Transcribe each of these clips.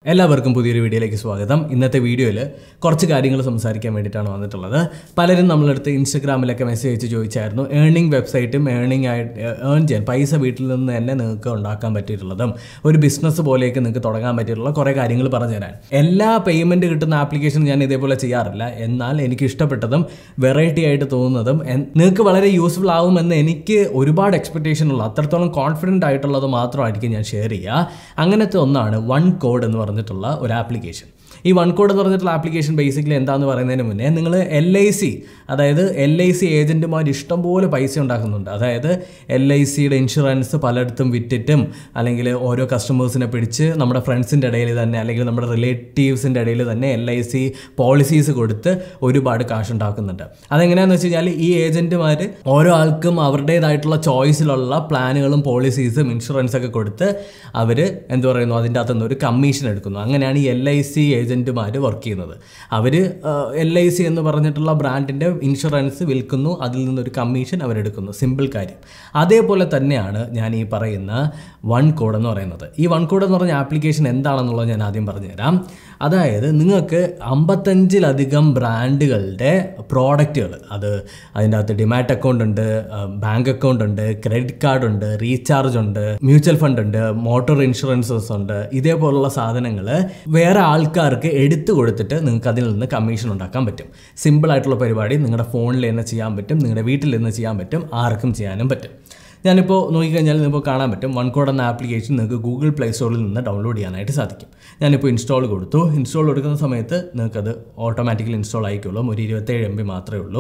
എല്ലാവർക്കും പുതിയൊരു വീഡിയോയിലേക്ക് സ്വാഗതം ഇന്നത്തെ വീഡിയോയിൽ കുറച്ച് കാര്യങ്ങൾ സംസാരിക്കാൻ വേണ്ടിയിട്ടാണ് വന്നിട്ടുള്ളത് പലരും നമ്മളടുത്ത് ഇൻസ്റ്റഗ്രാമിലൊക്കെ മെസ്സേജ് അയച്ച് ചോദിച്ചായിരുന്നു ഏർണിംഗ് വെബ്സൈറ്റും ഏർണിംഗ് ആയിട്ട് ഏൺ ചെയ്യാൻ പൈസ വീട്ടിൽ നിന്ന് തന്നെ നിങ്ങൾക്ക് ഉണ്ടാക്കാൻ പറ്റിയിട്ടുള്ളതും ഒരു ബിസിനസ് പോലെയൊക്കെ നിങ്ങൾക്ക് തുടങ്ങാൻ പറ്റിയിട്ടുള്ള കുറേ കാര്യങ്ങൾ പറഞ്ഞുതരാൻ എല്ലാ പേയ്മെൻറ്റ് കിട്ടുന്ന ആപ്ലിക്കേഷൻ ഞാൻ ഇതേപോലെ ചെയ്യാറില്ല എന്നാൽ എനിക്ക് ഇഷ്ടപ്പെട്ടതും വെറൈറ്റി ആയിട്ട് തോന്നുന്നതും എൻ- നിങ്ങൾക്ക് വളരെ യൂസ്ഫുൾ ആവുമെന്ന് എനിക്ക് ഒരുപാട് എക്സ്പെക്ടേഷൻ ഉള്ള അത്രത്തോളം കോൺഫിഡൻ്റ് ആയിട്ടുള്ളത് മാത്രമായിരിക്കും ഞാൻ ഷെയർ ചെയ്യുക അങ്ങനത്തെ ഒന്നാണ് വൺ കോഡ് എന്ന് പറഞ്ഞിട്ടുള്ള ഒരു ആപ്ലിക്കേഷൻ ഈ വൺ കോഡ് എന്ന് പറഞ്ഞിട്ടുള്ള ആപ്ലിക്കേഷൻ ബേസിക്കലി എന്താന്ന് പറയുന്നതിന് മുന്നേ നിങ്ങൾ എൽ ഐ സി അതായത് എൽ ഐ സി ഏജൻറ്റുമാർ ഇഷ്ടംപോലെ പൈസ ഉണ്ടാക്കുന്നുണ്ട് അതായത് എൽ ഐ സിയുടെ ഇൻഷുറൻസ് പലയിടത്തും വിറ്റിട്ടും അല്ലെങ്കിൽ ഓരോ കസ്റ്റമേഴ്സിനെ പിടിച്ച് നമ്മുടെ ഫ്രണ്ട്സിൻ്റെ ഇടയിൽ തന്നെ അല്ലെങ്കിൽ നമ്മുടെ റിലേറ്റീവ്സിൻ്റെ ഇടയിൽ തന്നെ എൽ ഐ സി പോളിസീസ് കൊടുത്ത് ഒരുപാട് കാശ് ഉണ്ടാക്കുന്നുണ്ട് അതെങ്ങനെയാണെന്ന് വെച്ച് കഴിഞ്ഞാൽ ഈ ഏജൻറ്റുമാർ ഓരോ ആൾക്കും അവരുടേതായിട്ടുള്ള ചോയ്സിലുള്ള പ്ലാനുകളും പോളിസീസും ഇൻഷുറൻസ് ഒക്കെ കൊടുത്ത് അവർ എന്ത് പറയുന്നു അതിൻ്റെ അകത്തുനിന്ന് ഒരു കമ്മീഷൻ എടുക്കുന്നു അങ്ങനെയാണ് ഈ എൽ ഐ സി ഏജൻറ്റുമാർ വർക്ക് ചെയ്യുന്നത് അവർ എൽ ഐ സി എന്ന് പറഞ്ഞിട്ടുള്ള ബ്രാൻഡിൻ്റെ ഇൻഷുറൻസ് വിൽക്കുന്നു അതിൽ നിന്നൊരു കമ്മീഷൻ അവരെടുക്കുന്നു സിമ്പിൾ കാര്യം അതേപോലെ തന്നെയാണ് ഞാൻ ഈ പറയുന്ന വൺ കോഡ് എന്ന് പറയുന്നത് ഈ വൺ കോഡ് എന്ന് പറഞ്ഞ ആപ്ലിക്കേഷൻ എന്താണെന്നുള്ളത് ഞാൻ ആദ്യം പറഞ്ഞുതരാം അതായത് നിങ്ങൾക്ക് അമ്പത്തഞ്ചിലധികം ബ്രാൻഡുകളുടെ പ്രോഡക്റ്റുകൾ അത് അതിൻ്റെ അകത്ത് ഡിമാറ്റ് അക്കൗണ്ട് ഉണ്ട് ബാങ്ക് അക്കൗണ്ട് ഉണ്ട് ക്രെഡിറ്റ് കാർഡ് ഉണ്ട് റീചാർജ് ഉണ്ട് മ്യൂച്വൽ ഫണ്ട് ഉണ്ട് മോട്ടോർ ഇൻഷുറൻസസ് ഉണ്ട് ഇതേപോലുള്ള സാധനങ്ങൾ വേറെ ആൾക്കാർക്ക് എടുത്തു കൊടുത്തിട്ട് നിങ്ങൾക്ക് അതിൽ നിന്ന് കമ്മീഷൻ ഉണ്ടാക്കാൻ പറ്റും സിമ്പിൾ ആയിട്ടുള്ള പരിപാടി നിങ്ങളുടെ ഫോണിൽ തന്നെ ചെയ്യാൻ പറ്റും നിങ്ങളുടെ വീട്ടിൽ നിന്ന് ചെയ്യാൻ പറ്റും ആർക്കും ചെയ്യാനും പറ്റും ഞാനിപ്പോൾ നോക്കിക്കഴിഞ്ഞാൽ നിങ്ങൾക്ക് കാണാൻ പറ്റും വൺ കോഡ് എന്ന ആപ്ലിക്കേഷൻ നിങ്ങൾക്ക് ഗൂഗിൾ പ്ലേ സ്റ്റോറിൽ നിന്ന് ഡൗൺലോഡ് ചെയ്യാനായിട്ട് സാധിക്കും ഞാനിപ്പോൾ ഇൻസ്റ്റാൾ കൊടുത്തു ഇൻസ്റ്റാൾ കൊടുക്കുന്ന സമയത്ത് നിങ്ങൾക്കത് ഓട്ടോമാറ്റിക്കലി ഇൻസ്റ്റാൾ ആയിക്കോളും ഒരു ഇരുപത്തേഴ് എം ബി മാത്രമേ ഉള്ളൂ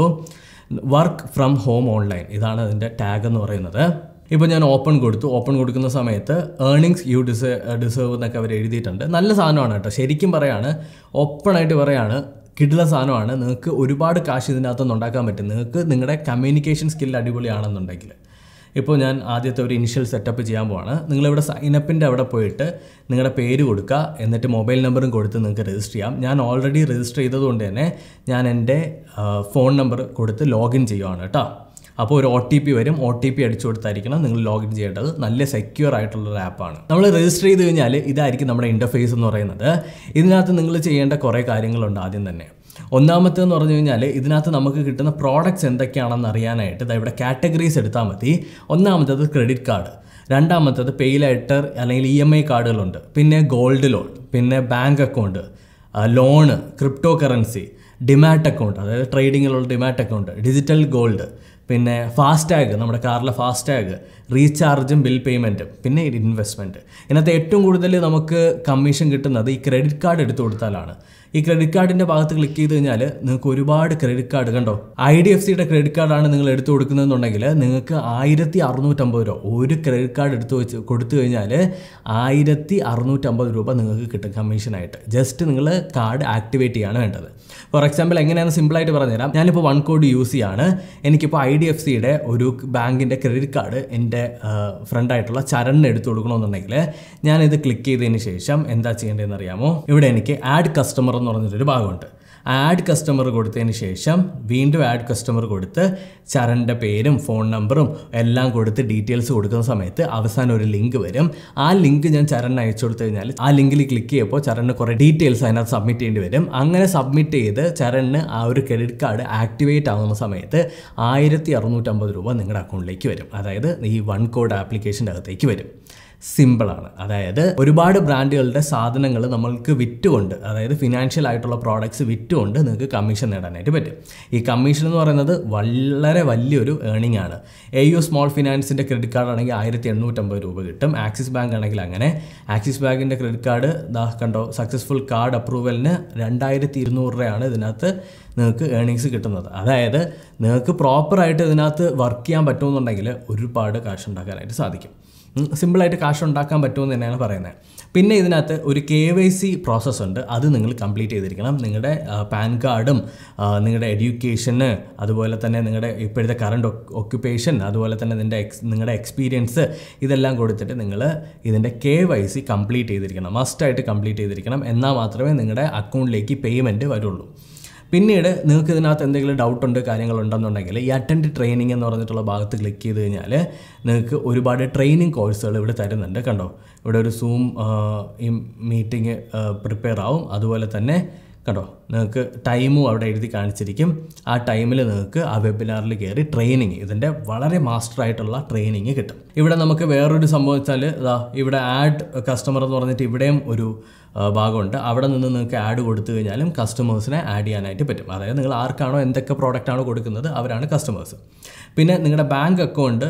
വർക്ക് ഫ്രം ഹോം ഓൺലൈൻ ഇതാണ് അതിൻ്റെ ടാഗ് എന്ന് പറയുന്നത് ഇപ്പോൾ ഞാൻ ഓപ്പൺ കൊടുത്തു ഓപ്പൺ കൊടുക്കുന്ന സമയത്ത് ഏർണിങ്സ് യു ഡിസേ ഡിസേർവ് എന്നൊക്കെ അവർ എഴുതിയിട്ടുണ്ട് നല്ല സാധനമാണ് കേട്ടോ ശരിക്കും പറയാണ് ഓപ്പണായിട്ട് പറയാണ് കിട്ടുന്ന സാധനമാണ് നിങ്ങൾക്ക് ഒരുപാട് കാശ് ഇതിനകത്തുനിന്ന് ഉണ്ടാക്കാൻ പറ്റും നിങ്ങൾക്ക് നിങ്ങളുടെ കമ്മ്യൂണിക്കേഷൻ സ്കിൽ അടിപൊളിയാണെന്നുണ്ടെങ്കിൽ ഇപ്പോൾ ഞാൻ ആദ്യത്തെ ഒരു ഇനിഷ്യൽ സെറ്റപ്പ് ചെയ്യാൻ പോവാണ് നിങ്ങളിവിടെ സൈനപ്പിൻ്റെ അവിടെ പോയിട്ട് നിങ്ങളുടെ പേര് കൊടുക്കുക എന്നിട്ട് മൊബൈൽ നമ്പറും കൊടുത്ത് നിങ്ങൾക്ക് രജിസ്റ്റർ ചെയ്യാം ഞാൻ ഓൾറെഡി രജിസ്റ്റർ ചെയ്തതുകൊണ്ട് തന്നെ ഞാൻ എൻ്റെ ഫോൺ നമ്പർ കൊടുത്ത് ലോഗിൻ ചെയ്യുവാണ് കേട്ടോ അപ്പോൾ ഒരു ഒ ടി പി വരും ഒ ടി പി അടിച്ചു കൊടുത്തായിരിക്കണം നിങ്ങൾ ലോഗിൻ ചെയ്യേണ്ടത് നല്ല സെക്യൂർ ആയിട്ടുള്ള ഒരു ആപ്പാണ് നമ്മൾ രജിസ്റ്റർ ചെയ്ത് കഴിഞ്ഞാൽ ഇതായിരിക്കും നമ്മുടെ ഇൻ്റർഫേസ് എന്ന് പറയുന്നത് ഇതിനകത്ത് നിങ്ങൾ ചെയ്യേണ്ട കുറേ കാര്യങ്ങളുണ്ട് ആദ്യം തന്നെ ഒന്നാമത്തേന്ന് പറഞ്ഞു കഴിഞ്ഞാൽ ഇതിനകത്ത് നമുക്ക് കിട്ടുന്ന പ്രോഡക്റ്റ്സ് എന്തൊക്കെയാണെന്ന് അറിയാനായിട്ട് ദാ ഇവിടെ കാറ്റഗറീസ് എടുത്താൽ മതി ഒന്നാമത്തേത് ക്രെഡിറ്റ് കാർഡ് രണ്ടാമത്തേത് പേ ലെറ്റർ അല്ലെങ്കിൽ ഇ എം ഐ കാർഡുകളുണ്ട് പിന്നെ ഗോൾഡ് ലോൺ പിന്നെ bank account loan crypto currency demat account അതായത് ട്രേഡിങ്ങിലുള്ള ഡിമാറ്റ് അക്കൗണ്ട് ഡിജിറ്റൽ ഗോൾഡ് പിന്നെ ഫാസ്ടാഗ് നമ്മുടെ കാറിലെ ഫാസ്ടാഗ് റീചാർജും ബിൽ പേയ്മെൻറ്റും പിന്നെ ഇൻവെസ്റ്റ്മെൻറ്റ് ഇതിനകത്ത് ഏറ്റവും കൂടുതൽ നമുക്ക് കമ്മീഷൻ കിട്ടുന്നത് ഈ ക്രെഡിറ്റ് കാർഡ് എടുത്തു കൊടുത്താലാണ് ഈ ക്രെഡിറ്റ് കാർഡിൻ്റെ ഭാഗത്ത് ക്ലിക്ക് ചെയ്ത് കഴിഞ്ഞാൽ നിങ്ങൾക്ക് ഒരുപാട് ക്രെഡിറ്റ് കാർഡ് കണ്ടോ ഐ ഡി എഫ് സിയുടെ ക്രെഡിറ്റ് കാർഡാണ് നിങ്ങൾ എടുത്തു കൊടുക്കുന്നതെന്നുണ്ടെങ്കിൽ നിങ്ങൾക്ക് ആയിരത്തി അറുന്നൂറ്റമ്പത് രൂപ ഒരു ക്രെഡിറ്റ് കാർഡ് എടുത്തു വെച്ച് കൊടുത്തു കഴിഞ്ഞാൽ ആയിരത്തി അറുന്നൂറ്റമ്പത് രൂപ നിങ്ങൾക്ക് കിട്ടും കമ്മീഷനായിട്ട് ജസ്റ്റ് നിങ്ങൾ കാർഡ് ആക്ടിവേറ്റ് ചെയ്യാണ് വേണ്ടത് ഫോർ എക്സാമ്പിൾ എങ്ങനെയാണ് സിമ്പിളായിട്ട് പറഞ്ഞുതരാം ഞാനിപ്പോൾ വൺ കോഡ് യൂസ് ചെയ്യാണ് എനിക്കിപ്പോൾ ഐ ഡി എഫ് സിയുടെ ഒരു ബാങ്കിൻ്റെ ക്രെഡിറ്റ് കാർഡ് എൻ്റെ ഫ്രണ്ടായിട്ടുള്ള ചരണിന് എടുത്തു കൊടുക്കണമെന്നുണ്ടെങ്കിൽ ഞാനിത് ക്ലിക്ക് ചെയ്തതിന് ശേഷം എന്താ ചെയ്യേണ്ടതെന്ന് അറിയാമോ ഇവിടെ എനിക്ക് ആഡ് കസ്റ്റമർ എന്ന് പറഞ്ഞിട്ടൊരു ഭാഗമുണ്ട് ആഡ് കസ്റ്റമർ കൊടുത്തതിന് ശേഷം വീണ്ടും ആഡ് കസ്റ്റമർ കൊടുത്ത് ചരൻ്റെ പേരും ഫോൺ നമ്പറും എല്ലാം കൊടുത്ത് ഡീറ്റെയിൽസ് കൊടുക്കുന്ന സമയത്ത് അവസാനം ഒരു ലിങ്ക് വരും ആ ലിങ്ക് ഞാൻ ചരണിന് അയച്ചു കൊടുത്തു കഴിഞ്ഞാൽ ആ ലിങ്കിൽ ക്ലിക്ക് ചെയ്യുമ്പോൾ ചരണിന് കുറേ ഡീറ്റെയിൽസ് അതിനകത്ത് സബ്മിറ്റ് ചെയ്യേണ്ടി വരും അങ്ങനെ സബ്മിറ്റ് ചെയ്ത് ചരണിന് ആ ഒരു ക്രെഡിറ്റ് കാർഡ് ആക്ടിവേറ്റ് ആകുന്ന സമയത്ത് ആയിരത്തി അറുന്നൂറ്റമ്പത് രൂപ നിങ്ങളുടെ അക്കൗണ്ടിലേക്ക് വരും അതായത് ഈ വൺ കോഡ് ആപ്ലിക്കേഷൻ്റെ അകത്തേക്ക് വരും സിമ്പിളാണ് അതായത് ഒരുപാട് ബ്രാൻഡുകളുടെ സാധനങ്ങൾ നമ്മൾക്ക് വിറ്റുകൊണ്ട് അതായത് ഫിനാൻഷ്യൽ ആയിട്ടുള്ള പ്രോഡക്ട്സ് വിറ്റുകൊണ്ട് നിങ്ങൾക്ക് കമ്മീഷൻ നേടാനായിട്ട് പറ്റും ഈ കമ്മീഷൻ എന്ന് പറയുന്നത് വളരെ വലിയൊരു ഏണിംഗ് ആണ് എ യു സ്മോൾ ഫിനാൻസിൻ്റെ ക്രെഡിറ്റ് കാർഡ് ആണെങ്കിൽ ആയിരത്തി എണ്ണൂറ്റമ്പത് രൂപ കിട്ടും ആക്സിസ് ബാങ്ക് ആണെങ്കിൽ അങ്ങനെ ആക്സിസ് ബാങ്കിൻ്റെ ക്രെഡിറ്റ് കാർഡ് ദാ കണ്ടോ സക്സസ്ഫുൾ കാർഡ് അപ്രൂവലിന് രണ്ടായിരത്തി ഇരുന്നൂറ് രൂപയാണ് ഇതിനകത്ത് നിങ്ങൾക്ക് ഏണിങ്സ് കിട്ടുന്നത് അതായത് നിങ്ങൾക്ക് പ്രോപ്പറായിട്ട് ഇതിനകത്ത് വർക്ക് ചെയ്യാൻ പറ്റുമെന്നുണ്ടെങ്കിൽ ഒരുപാട് കാശ് ഉണ്ടാക്കാനായിട്ട് സാധിക്കും സിമ്പിളായിട്ട് കാശ് ഉണ്ടാക്കാൻ പറ്റുമെന്ന് തന്നെയാണ് പറയുന്നത് പിന്നെ ഇതിനകത്ത് ഒരു കെ വൈ സി പ്രോസസ്സ് ഉണ്ട് അത് നിങ്ങൾ കംപ്ലീറ്റ് ചെയ്തിരിക്കണം നിങ്ങളുടെ പാൻ കാർഡും നിങ്ങളുടെ എഡ്യൂക്കേഷന് അതുപോലെ തന്നെ നിങ്ങളുടെ ഇപ്പോഴത്തെ കറണ്ട് ഒക്യുപ്പേഷൻ അതുപോലെ തന്നെ നിൻ്റെ എക്സ് നിങ്ങളുടെ എക്സ്പീരിയൻസ് ഇതെല്ലാം കൊടുത്തിട്ട് നിങ്ങൾ ഇതിൻ്റെ കെ വൈ സി കംപ്ലീറ്റ് ചെയ്തിരിക്കണം മസ്റ്റായിട്ട് കംപ്ലീറ്റ് ചെയ്തിരിക്കണം എന്നാൽ മാത്രമേ നിങ്ങളുടെ അക്കൗണ്ടിലേക്ക് പേയ്മെൻറ്റ് വരുള്ളൂ പിന്നീട് നിങ്ങൾക്ക് ഇതിനകത്ത് എന്തെങ്കിലും ഡൗട്ട് ഉണ്ട് കാര്യങ്ങളുണ്ടെന്നുണ്ടെങ്കിൽ ഈ അറ്റൻഡ് ട്രെയിനിങ് എന്ന് പറഞ്ഞിട്ടുള്ള ഭാഗത്ത് ക്ലിക്ക് ചെയ്ത് കഴിഞ്ഞാൽ നിങ്ങൾക്ക് ഒരുപാട് ട്രെയിനിങ് കോഴ്സുകൾ ഇവിടെ തരുന്നുണ്ട് കണ്ടോ ഇവിടെ ഒരു സൂം ഈ മീറ്റിംഗ് പ്രിപ്പയർ ആവും അതുപോലെ തന്നെ കണ്ടോ നിങ്ങൾക്ക് ടൈമും അവിടെ എഴുതി കാണിച്ചിരിക്കും ആ ടൈമിൽ നിങ്ങൾക്ക് ആ വെബിനാറിൽ കയറി ട്രെയിനിങ് ഇതിൻ്റെ വളരെ മാസ്റ്റർ ആയിട്ടുള്ള ട്രെയിനിങ് കിട്ടും ഇവിടെ നമുക്ക് വേറൊരു സംഭവം വെച്ചാൽ ഇതാ ഇവിടെ ആഡ് കസ്റ്റമർ എന്ന് പറഞ്ഞിട്ട് ഇവിടെയും ഒരു ആ, ഭാഗമുണ്ട് അവിടെ നിന്ന് നിങ്ങൾക്ക് ആഡ് കൊടുത്തു കഴിഞ്ഞാലും കസ്റ്റമേഴ്സിനെ ആഡ് ചെയ്യാനായിട്ട് പറ്റും അതായത് നിങ്ങൾ ആർക്കാണോ എന്തൊക്കെ പ്രോഡക്റ്റ് ആണോ കൊടുക്കുന്നത് അവരാണ് കസ്റ്റമേഴ്സ് പിന്നെ നിങ്ങളുടെ ബാങ്ക് അക്കൗണ്ട്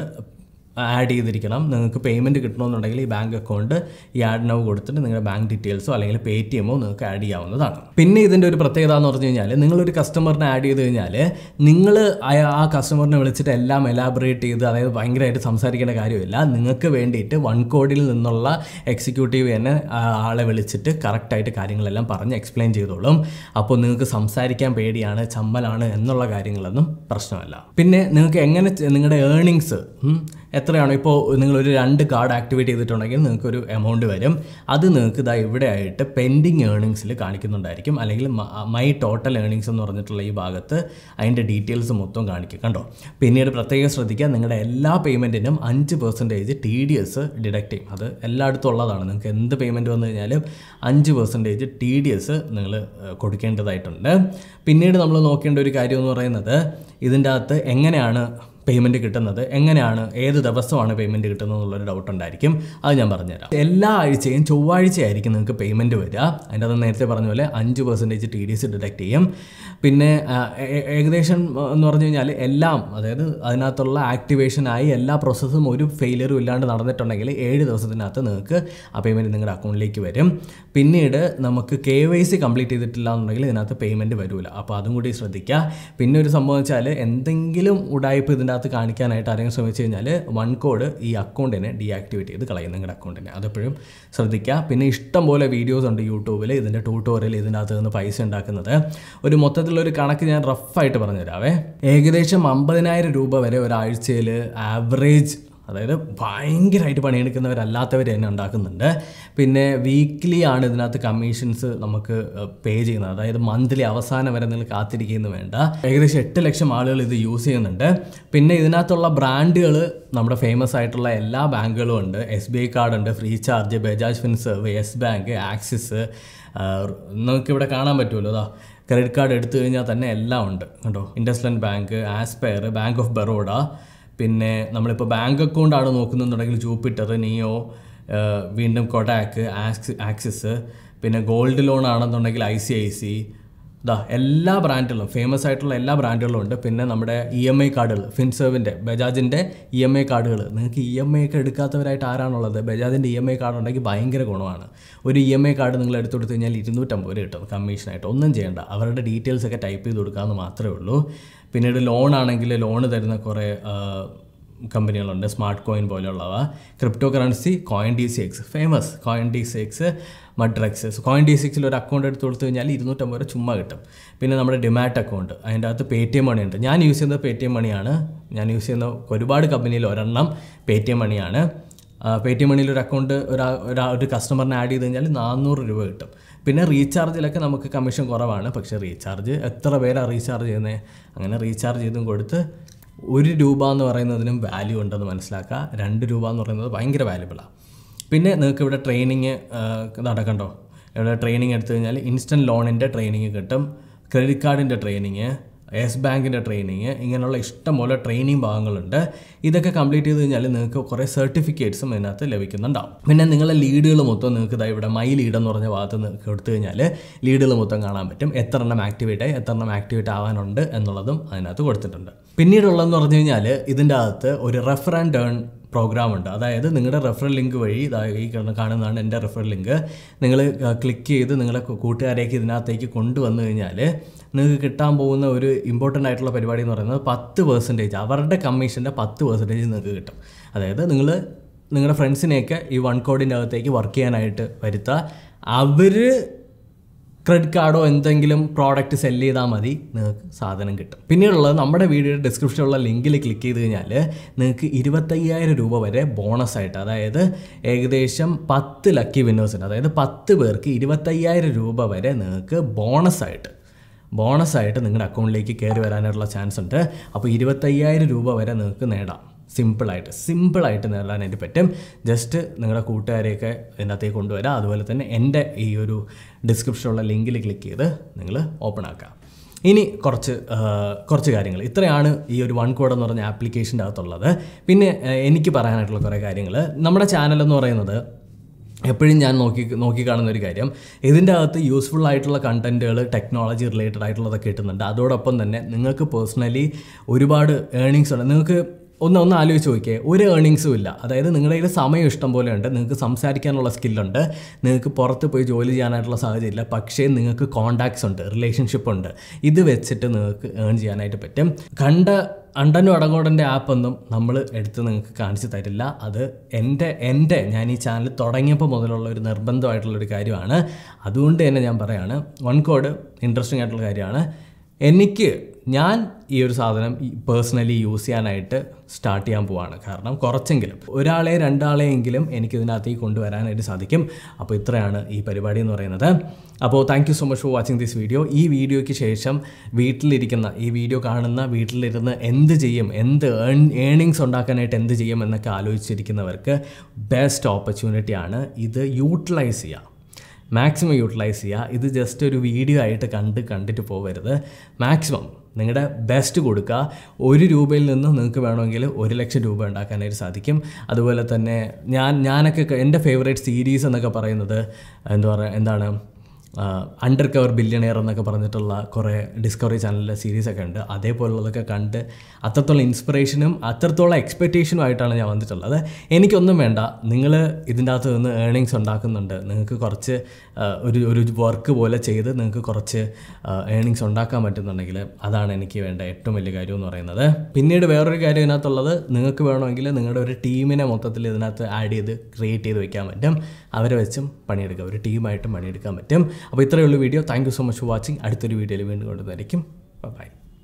ആഡ് ചെയ്തിരിക്കണം നിങ്ങൾക്ക് പേയ്മെൻറ്റ് കിട്ടണമെന്നുണ്ടെങ്കിൽ ഈ ബാങ്ക് അക്കൗണ്ട് ഈ ആഡ് നവ് കൊടുത്തിട്ട് നിങ്ങളുടെ ബാങ്ക് ഡീറ്റെയിൽസോ അല്ലെങ്കിൽ പേ ടി എമ്മോ നിങ്ങൾക്ക് ആഡ് ചെയ്യാവുന്നതാണ് പിന്നെ ഇതിൻ്റെ ഒരു പ്രത്യേകത എന്ന് പറഞ്ഞു കഴിഞ്ഞാൽ നിങ്ങളൊരു കസ്റ്റമറിനെ ആഡ് ചെയ്ത് കഴിഞ്ഞാൽ നിങ്ങൾ ആ കസ്റ്റമറിനെ വിളിച്ചിട്ട് എല്ലാം എലാബറേറ്റ് ചെയ്ത് അതായത് ഭയങ്കരമായിട്ട് സംസാരിക്കേണ്ട കാര്യമില്ല നിങ്ങൾക്ക് വേണ്ടിയിട്ട് വൺ കോഡിൽ നിന്നുള്ള എക്സിക്യൂട്ടീവ് തന്നെ ആ ആളെ വിളിച്ചിട്ട് കറക്റ്റായിട്ട് കാര്യങ്ങളെല്ലാം പറഞ്ഞ് എക്സ്പ്ലെയിൻ ചെയ്തോളും അപ്പോൾ നിങ്ങൾക്ക് സംസാരിക്കാൻ പേടിയാണ് ചമ്മലാണ് എന്നുള്ള കാര്യങ്ങളൊന്നും പ്രശ്നമല്ല പിന്നെ നിങ്ങൾക്ക് എങ്ങനെ ചെ- നിങ്ങളുടെ ഏർണിങ്സ് എത്രയാണോ ഇപ്പോൾ നിങ്ങളൊരു രണ്ട് കാർഡ് ആക്ടിവേറ്റ് ചെയ്തിട്ടുണ്ടെങ്കിൽ നിങ്ങൾക്ക് ഒരു എമൗണ്ട് വരും അത് നിങ്ങൾക്ക് ഇതാ ഇവിടെ ആയിട്ട് പെൻഡിങ് ഏർണിങ്സിൽ കാണിക്കുന്നുണ്ടായിരിക്കും അല്ലെങ്കിൽ മൈ ടോട്ടൽ ഏർണിങ്സ് എന്ന് പറഞ്ഞിട്ടുള്ള ഈ ഭാഗത്ത് അതിൻ്റെ ഡീറ്റെയിൽസ് മൊത്തം കാണിക്കും കണ്ടോ പിന്നീട് പ്രത്യേകം ശ്രദ്ധിക്കുക നിങ്ങളുടെ എല്ലാ പേയ്മെൻറ്റിനും അഞ്ച് percentage T D S deduct ചെയ്യും അത് എല്ലായിടത്തും ഉള്ളതാണ് നിങ്ങൾക്ക് എന്ത് പേയ്മെൻറ്റ് വന്നു കഴിഞ്ഞാലും അഞ്ച് പെർസെൻറ്റേജ് ടി ഡി എസ് നിങ്ങൾ കൊടുക്കേണ്ടതായിട്ടുണ്ട് പിന്നീട് നമ്മൾ നോക്കേണ്ട ഒരു കാര്യം എന്ന് പറയുന്നത് ഇതിൻ്റെ അകത്ത് എങ്ങനെയാണ് പേയ്മെൻറ്റ് കിട്ടുന്നത് എങ്ങനെയാണ് ഏത് ദിവസമാണ് പേയ്മെൻറ്റ് കിട്ടുന്നത് എന്നുള്ളൊരു ഡൗട്ട് ഉണ്ടായിരിക്കും അത് ഞാൻ പറഞ്ഞുതരാം എല്ലാ ആഴ്ചയും ചൊവ്വാഴ്ചയായിരിക്കും നിങ്ങൾക്ക് പേയ്മെൻറ്റ് വരിക അതിൻ്റെ അത് നേരത്തെ പറഞ്ഞ പോലെ അഞ്ച് percentage T D S deduct ചെയ്യും പിന്നെ ആ, ഏ- ഏകദേശം ആ, എന്ന് പറഞ്ഞു കഴിഞ്ഞാൽ എല്ലാം അതായത് അതിനകത്തുള്ള ആക്ടിവേഷനായി എല്ലാ പ്രോസസ്സും ഒരു ഫെയിലിയറും ഇല്ലാണ്ട് നടന്നിട്ടുണ്ടെങ്കിൽ ഏഴ് ദിവസത്തിനകത്ത് നിങ്ങൾക്ക് ആ പേയ്മെൻറ്റ് നിങ്ങളുടെ അക്കൗണ്ടിലേക്ക് വരും പിന്നീട് നമുക്ക് കെ വൈ സി കംപ്ലീറ്റ് ചെയ്തിട്ടില്ല എന്നുണ്ടെങ്കിൽ ഇതിനകത്ത് പേയ്മെൻറ്റ് വരില്ല അപ്പോൾ അതും കൂടി ശ്രദ്ധിക്കുക പിന്നെ ഒരു സംഭവം വെച്ചാൽ എന്തെങ്കിലും ഉടായ്പ ഇതിൻ്റെ അകത്ത് കാണിക്കാനായിട്ട് ആരെങ്കിലും ശ്രമിച്ചു കഴിഞ്ഞാൽ വൺ കോഡ് ഈ അക്കൗണ്ടിനെ ഡീആക്ടിവേറ്റ് ചെയ്ത് കളയും നിങ്ങളുടെ അക്കൗണ്ടിനെ അതെപ്പോഴും ശ്രദ്ധിക്കുക പിന്നെ ഇഷ്ടം പോലെ വീഡിയോസ് ഉണ്ട് യൂട്യൂബിൽ ഇതിൻ്റെ ട്യൂട്ടോറിയൽ ഇതിൻ്റെ അകത്ത് നിന്ന് പൈസ ഉണ്ടാക്കുന്നത് ഒരു മൊത്തത്തിലൊരു കണക്ക് ഞാൻ റഫായിട്ട് പറഞ്ഞുതരാവേ ഏകദേശം അമ്പതിനായിരം രൂപ വരെ ഒരാഴ്ചയിൽ ആവറേജ് അതായത് ഭയങ്കരമായിട്ട് പണിയെടുക്കുന്നവരല്ലാത്തവർ തന്നെ ഉണ്ടാക്കുന്നുണ്ട് പിന്നെ വീക്ക്ലി ആണ് ഇതിനകത്ത് കമ്മീഷൻസ് നമുക്ക് പേ ചെയ്യുന്നത് അതായത് മന്ത്ലി അവസാനം വരെ നിങ്ങൾ കാത്തിരിക്കുന്നു വേണ്ട ഏകദേശം എട്ട് ലക്ഷം ആളുകൾ ഇത് യൂസ് ചെയ്യുന്നുണ്ട് പിന്നെ ഇതിനകത്തുള്ള ബ്രാൻഡുകൾ നമ്മുടെ ഫേമസ് ആയിട്ടുള്ള എല്ലാ ബാങ്കുകളും ഉണ്ട് എസ് ബി ഐ കാർഡ് ഉണ്ട് Freecharge Bajaj Finserv Yes Bank Axis നിങ്ങൾക്ക് ഇവിടെ കാണാൻ പറ്റുമല്ലോ അതാ ക്രെഡിറ്റ് കാർഡ് എടുത്തു കഴിഞ്ഞാൽ തന്നെ എല്ലാം ഉണ്ട് കേട്ടോ IndusInd bank aspire bank of Baroda പിന്നെ നമ്മളിപ്പോൾ ബാങ്ക് അക്കൗണ്ടാണ് നോക്കുന്നുണ്ടെങ്കിൽ ജൂപ്പിറ്റർ നിയോ ആ, വീണ്ടും കൊടാക്ക് ആക്സി ആക്സിസ് പിന്നെ ഗോൾഡ് ലോൺ ആണെന്നുണ്ടെങ്കിൽ ഐ സി ഐ സി ഇതാ എല്ലാ ബ്രാൻഡുകളും ഫേമസ് ആയിട്ടുള്ള എല്ലാ ബ്രാൻഡുകളും ഉണ്ട് പിന്നെ നമ്മുടെ ഇ എം ഐ കാർഡുകൾ ഫിൻസേവിൻ്റെ ബജാജിൻ്റെ ഇ എം ഐ കാർഡുകൾ നിങ്ങൾക്ക് ഇ എം ഐ ഒക്കെ എടുക്കാത്തവരായിട്ട് ആരാണുള്ളത് ബജാജിൻ്റെ ഇ എം ഐ കാർഡ് ഉണ്ടെങ്കിൽ ഭയങ്കര ഗുണമാണ് ഒരു ഇ എം ഐ കാർഡ് നിങ്ങൾ എടുത്തു കൊടുത്തു കഴിഞ്ഞാൽ ഇരുന്നൂറ്റമ്പത് രൂപ കിട്ടും കമ്മീഷനായിട്ട് ഒന്നും ചെയ്യേണ്ട അവരുടെ ഡീറ്റെയിൽസ് ഒക്കെ ടൈപ്പ് ചെയ്ത് കൊടുക്കാമെന്ന് മാത്രമേ ഉള്ളൂ പിന്നീട് ലോൺ ആണെങ്കിൽ ലോൺ തരുന്ന കുറേ ആ, കമ്പനികളുണ്ട് സ്മാർട്ട് കോയിൻ പോലെയുള്ളവ crypto currency coin D C X famous coin D C X Mudrex coin D സിക്സിൽ ഒരു അക്കൗണ്ട് എടുത്ത് കൊടുത്തു കഴിഞ്ഞാൽ ഇരുന്നൂറ്റമ്പത് രൂപ ചുമ്മാ കിട്ടും പിന്നെ നമ്മുടെ ഡിമാറ്റ് അക്കൗണ്ട് അതിൻ്റെ അകത്ത് പേ ടി എം മണി ഉണ്ട് ഞാൻ യൂസ് ചെയ്യുന്നത് പേ ടി എം മണിയാണ് ഞാൻ യൂസ് ചെയ്യുന്ന ഒരുപാട് കമ്പനിയിൽ ഒരെണ്ണം പേ ടി എം മണിയാണ് പേ ടി എം മണിയിൽ ഒരു അക്കൗണ്ട് ഒരു ഒരു കസ്റ്റമറിനെ ആഡ് ചെയ്ത് കഴിഞ്ഞാൽ നാനൂറ് രൂപ കിട്ടും പിന്നെ റീചാർജിലൊക്കെ നമുക്ക് കമ്മീഷൻ കുറവാണ് പക്ഷേ റീചാർജ് എത്ര പേരാണ് റീചാർജ് ചെയ്യുന്നത് അങ്ങനെ റീചാർജ് ചെയ്തും കൊടുത്ത് ഒരു രൂപ എന്ന് പറയുന്നതിനും വാല്യൂ ഉണ്ടെന്ന് മനസ്സിലാക്കുക രണ്ട് രൂപ എന്ന് പറയുന്നത് ഭയങ്കര വാല്യുബിളാണ് പിന്നെ നിങ്ങൾക്ക് ഇവിടെ ട്രെയിനിങ് നടക്കണ്ടോ ഇവിടെ ട്രെയിനിങ് എടുത്തു കഴിഞ്ഞാൽ ഇൻസ്റ്റൻറ്റ് ലോണിൻ്റെ ട്രെയിനിങ് കിട്ടും ക്രെഡിറ്റ് കാർഡിൻ്റെ ട്രെയിനിങ് യെസ് ബാങ്കിൻ്റെ ട്രെയിനിങ് ഇങ്ങനെയുള്ള ഇഷ്ടംപോലെ ട്രെയിനിങ് ഭാഗങ്ങളുണ്ട് ഇതൊക്കെ കംപ്ലീറ്റ് ചെയ്ത് കഴിഞ്ഞാൽ നിങ്ങൾക്ക് കുറേ സർട്ടിഫിക്കറ്റ്സും ഇതിനകത്ത് ലഭിക്കുന്നുണ്ടാവും പിന്നെ നിങ്ങളെ ലീഡുകൾ മൊത്തം നിങ്ങൾക്ക് ഇതാ ഇവിടെ മൈ ലീഡ് എന്ന് പറഞ്ഞ ഭാഗത്ത് നിങ്ങൾക്ക് എടുത്തു കഴിഞ്ഞാൽ ലീഡുകൾ മൊത്തം കാണാൻ പറ്റും എത്ര എണ്ണം ആക്ടിവേറ്റ് ആയി എത്ര എണ്ണം ആക്ടിവേറ്റ് ആവാനുണ്ട് എന്നുള്ളതും അതിനകത്ത് കൊടുത്തിട്ടുണ്ട് പിന്നീടുള്ളതെന്ന് പറഞ്ഞു കഴിഞ്ഞാൽ ഇതിൻ്റെ അകത്ത് ഒരു റെഫർ ആൻഡ് ടേൺ പ്രോഗ്രാം ഉണ്ട് അതായത് നിങ്ങളുടെ റെഫറൽ ലിങ്ക് വഴി ഇതാ ഈ കാണുന്ന- കാണുന്നതാണ് എൻ്റെ റെഫറൽ ലിങ്ക് നിങ്ങൾ ക്ലിക്ക് ചെയ്ത് നിങ്ങളെ കൂ- കൂട്ടുകാരേക്ക് ഇതിനകത്തേക്ക് കൊണ്ടുവന്നു കഴിഞ്ഞാൽ നിങ്ങൾക്ക് കിട്ടാൻ പോകുന്ന ഒരു ഇമ്പോർട്ടൻ്റ് ആയിട്ടുള്ള പരിപാടി എന്ന് പറയുന്നത് പത്ത് പെർസെൻറ്റേജ് അവരുടെ കമ്മീഷൻ്റെ പത്ത് പെർസെൻറ്റേജ് നിങ്ങൾക്ക് കിട്ടും അതായത് നിങ്ങൾ നിങ്ങളുടെ ഫ്രണ്ട്സിനെയൊക്കെ ഈ വൺ കോഡിൻ്റെ അകത്തേക്ക് വർക്ക് ചെയ്യാനായിട്ട് വരുത്തുക അവർ ക്രെഡിറ്റ് കാർഡോ എന്തെങ്കിലും പ്രോഡക്റ്റ് സെല് ചെയ്താൽ മതി നിങ്ങൾക്ക് സാധനം കിട്ടും പിന്നീടുള്ളത് നമ്മുടെ വീഡിയോയുടെ ഡിസ്ക്രിപ്ഷനിലുള്ള ലിങ്കിൽ ക്ലിക്ക് ചെയ്ത് കഴിഞ്ഞാൽ നിങ്ങൾക്ക് ഇരുപത്തയ്യായിരം രൂപ വരെ ബോണസ് ആയിട്ട് അതായത് ഏകദേശം പത്ത് ലക്കി വിന്നേഴ്സിന് അതായത് പത്ത് പേർക്ക് ഇരുപത്തയ്യായിരം രൂപ വരെ നിങ്ങൾക്ക് ബോണസ് ആയിട്ട് ബോണസായിട്ട് നിങ്ങളുടെ അക്കൗണ്ടിലേക്ക് കയറി വരാനായിട്ടുള്ള ചാൻസ് ഉണ്ട് അപ്പോൾ ഇരുപത്തയ്യായിരം രൂപ വരെ നിങ്ങൾക്ക് നേടാം സിമ്പിളായിട്ട് സിമ്പിളായിട്ട് നേടാനായിട്ട് പറ്റും ജസ്റ്റ് നിങ്ങളുടെ കൂട്ടുകാരെയൊക്കെ ഇതിനകത്തേക്ക് കൊണ്ടുവരാം അതുപോലെ തന്നെ എൻ്റെ ഈ ഒരു ഡിസ്ക്രിപ്ഷനിലുള്ള ലിങ്കിൽ ക്ലിക്ക് ചെയ്ത് നിങ്ങൾ ഓപ്പൺ ആക്കാം ഇനി കുറച്ച് ആ, കുറച്ച് കാര്യങ്ങൾ ഇത്രയാണ് ഈ ഒരു വൺ കോഡ് എന്ന് പറഞ്ഞ ആപ്ലിക്കേഷൻ്റെ അകത്തുള്ളത് പിന്നെ ആ, എനിക്ക് പറയാനായിട്ടുള്ള കുറേ കാര്യങ്ങൾ നമ്മുടെ ചാനൽ എന്ന് പറയുന്നത് എപ്പോഴും ഞാൻ നോക്കി നോക്കി കാണുന്ന ഒരു കാര്യം ഇതിൻ്റെ അകത്ത് യൂസ്ഫുൾ ആയിട്ടുള്ള കണ്ടൻറ്റുകൾ ടെക്നോളജി റിലേറ്റഡ് ആയിട്ടുള്ളതൊക്കെ കിട്ടുന്നുണ്ട് അതോടൊപ്പം തന്നെ നിങ്ങൾക്ക് പേഴ്സണലി ഒരുപാട് ഏണിങ്സ് ഉണ്ട് നിങ്ങൾക്ക് ഒന്ന് ഒന്ന് ആലോചിച്ച് നോക്കിയേ ഒരു ഏണിങ്സും ഇല്ല അതായത് നിങ്ങളുടെ കയ്യിൽ സമയം ഇഷ്ടം പോലെ ഉണ്ട് നിങ്ങൾക്ക് സംസാരിക്കാനുള്ള സ്കില്ലുണ്ട് നിങ്ങൾക്ക് പുറത്ത് പോയി ജോലി ചെയ്യാനായിട്ടുള്ള സാഹചര്യം ഇല്ല പക്ഷേ നിങ്ങൾക്ക് കോണ്ടാക്ട്സ് ഉണ്ട് റിലേഷൻഷിപ്പ് ഉണ്ട് ഇത് വെച്ചിട്ട് നിങ്ങൾക്ക് ഏൺ ചെയ്യാനായിട്ട് പറ്റും കണ്ട അണ്ടനും അടങ്ങോടൻ്റെ ആപ്പൊന്നും നമ്മൾ എടുത്ത് നിങ്ങൾക്ക് കാണിച്ചു തരില്ല അത് എൻ്റെ എൻ്റെ ഞാൻ ഈ ചാനൽ തുടങ്ങിയപ്പോൾ മുതലുള്ള ഒരു നിർബന്ധമായിട്ടുള്ളൊരു കാര്യമാണ് അതുകൊണ്ട് തന്നെ ഞാൻ പറയാണ് വൺ കോഡ് ഇൻട്രസ്റ്റിംഗ് ആയിട്ടുള്ള കാര്യമാണ് എനിക്ക് ഞാൻ ഈ ഒരു സാധനം പേഴ്സണലി യൂസ് ചെയ്യാനായിട്ട് സ്റ്റാർട്ട് ചെയ്യാൻ പോവാണ് കാരണം കുറച്ചെങ്കിലും ഒരാളെ രണ്ടാളെയെങ്കിലും എനിക്ക് ഇതിനകത്തേക്ക് കൊണ്ടുവരാനായിട്ട് സാധിക്കും അപ്പോൾ ഇത്രയാണ് ഈ പരിപാടി എന്ന് പറയുന്നത് അപ്പോൾ thank you so much for watching this video ഈ വീഡിയോയ്ക്ക് ശേഷം വീട്ടിലിരിക്കുന്ന ഈ വീഡിയോ കാണുന്ന വീട്ടിലിരുന്ന് എന്ത് ചെയ്യും എന്ത് ഏൺ ഏണിങ്സ് ഉണ്ടാക്കാനായിട്ട് എന്ത് ചെയ്യും എന്നൊക്കെ ആലോചിച്ചിരിക്കുന്നവർക്ക് ബെസ്റ്റ് ഓപ്പർച്യൂണിറ്റിയാണ് ഇത് യൂട്ടിലൈസ് ചെയ്യുക മാക്സിമം യൂട്ടിലൈസ് ചെയ്യുക ഇത് ജസ്റ്റ് ഒരു വീഡിയോ ആയിട്ട് കണ്ട് കണ്ടിട്ട് പോകരുത് മാക്സിമം നിങ്ങളുടെ ബെസ്റ്റ് കൊടുക്കുക ഒരു രൂപയിൽ നിന്ന് നിങ്ങൾക്ക് വേണമെങ്കിൽ ഒരു ലക്ഷം രൂപ ഉണ്ടാക്കാനായിട്ട് സാധിക്കും അതുപോലെ തന്നെ ഞാൻ ഞാനൊക്കെ ക- എൻ്റെ ഫേവറേറ്റ് സീരീസ് എന്നൊക്കെ പറയുന്നത് എന്താ പറയുക എന്താണ് അണ്ടർ കവർ ബില്യണിയർ എന്നൊക്കെ പറഞ്ഞിട്ടുള്ള കുറേ ഡിസ്കവറി ചാനലിലെ സീരീസൊക്കെ ഉണ്ട് അതേപോലുള്ളതൊക്കെ കണ്ട് അത്രത്തോളം ഇൻസ്പിറേഷനും അത്രത്തോളം എക്സ്പെക്റ്റേഷനും ആയിട്ടാണ് ഞാൻ വന്നിട്ടുള്ളത് എനിക്കൊന്നും വേണ്ട നിങ്ങൾ ഇതിൻ്റെ അകത്ത് നിന്ന് ഏണിങ്സ് ഉണ്ടാക്കുന്നുണ്ട് നിങ്ങൾക്ക് കുറച്ച് ആ, ഒരു ഒരു വർക്ക് പോലെ ചെയ്ത് നിങ്ങൾക്ക് കുറച്ച് ഏണിങ്സ് ഉണ്ടാക്കാൻ പറ്റുന്നുണ്ടെങ്കിൽ അതാണ് എനിക്ക് വേണ്ട ഏറ്റവും വലിയ കാര്യം എന്ന് പറയുന്നത് പിന്നീട് വേറൊരു കാര്യം ഇതിനകത്തുള്ളത് നിങ്ങൾക്ക് വേണമെങ്കിൽ നിങ്ങളുടെ ഒരു ടീമിനെ മൊത്തത്തിൽ ഇതിനകത്ത് ആഡ് ചെയ്ത് ക്രിയേറ്റ് ചെയ്ത് വെക്കാൻ പറ്റും അവരെ വെച്ചും പണിയെടുക്കാം ഒരു ടീമായിട്ടും പണിയെടുക്കാൻ പറ്റും അപ്പോൾ ഇത്രയേ ഉള്ളൂ video thank you so much for watching അടുത്തൊരു വീഡിയോയിൽ വീണ്ടും കൊണ്ടുവന്നായിരിക്കും ബൈ